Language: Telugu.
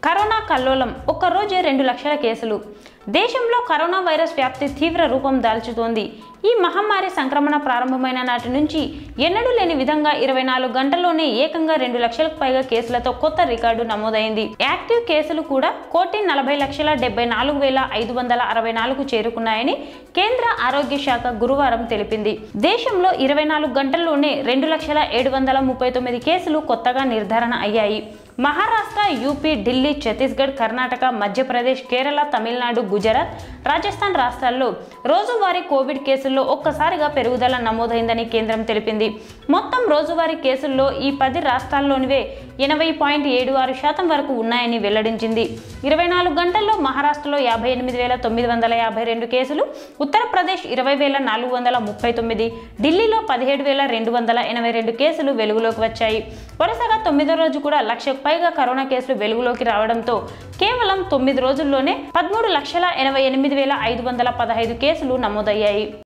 కరోనా కల్లోలం ఒక్కరోజే రెండు లక్షల కేసులు దేశంలో కరోనా వైరస్ వ్యాప్తి తీవ్ర రూపం దాల్చుతోంది ఈ మహమ్మారి సంక్రమణ ప్రారంభమైన నాటి నుంచి ఎన్నడూ లేని విధంగా ఇరవై నాలుగు గంటల్లోనే ఏకంగా రెండు లక్షలకు పైగా కేసులతో కొత్త రికార్డు నమోదైంది యాక్టివ్ కేసులు కూడా కోటి నలభై లక్షల డెబ్బై నాలుగు వేల ఐదు వందల అరవై నాలుగు చేరుకున్నాయని కేంద్ర ఆరోగ్య శాఖ గురువారం తెలిపింది దేశంలో ఇరవై నాలుగు గంటల్లోనే రెండు లక్షల ఏడు వందల ముప్పై తొమ్మిది కేసులు కొత్తగా నిర్ధారణ అయ్యాయి మహారాష్ట్ర యూపీ ఢిల్లీ ఛత్తీస్గఢ్ కర్ణాటక మధ్యప్రదేశ్ కేరళ తమిళనాడు గుజరాత్ రాజస్థాన్ రాష్ట్రాల్లో రోజువారీ కోవిడ్ కేసుల్లో ఒక్కసారిగా పెరుగుదల నమోదైందని కేంద్రం తెలిపింది మొత్తం రోజువారీ కేసుల్లో ఈ పది రాష్ట్రాల్లోనివే ఎనభై పాయింట్ ఏడు ఆరు శాతం వరకు ఉన్నాయని వెల్లడించింది ఇరవై నాలుగు గంటల్లో మహారాష్ట్రలో యాభై ఎనిమిది వేల తొమ్మిది వందల యాభై రెండు కేసులు ఉత్తరప్రదేశ్ ఇరవై వేల నాలుగు వందల ముప్పై తొమ్మిది ఢిల్లీలో పదిహేడు వేల రెండు వందల ఎనభై రెండు కేసులు వెలుగులోకి వచ్చాయి వరుసగా తొమ్మిదో రోజు కూడా లక్షకు పైగా కరోనా కేసులు వెలుగులోకి రావడంతో కేవలం తొమ్మిది రోజుల్లోనే పదమూడు లక్షల ఎనభై ఎనిమిది వేల ఐదు వందల పదహైదు కేసులు నమోదయ్యాయి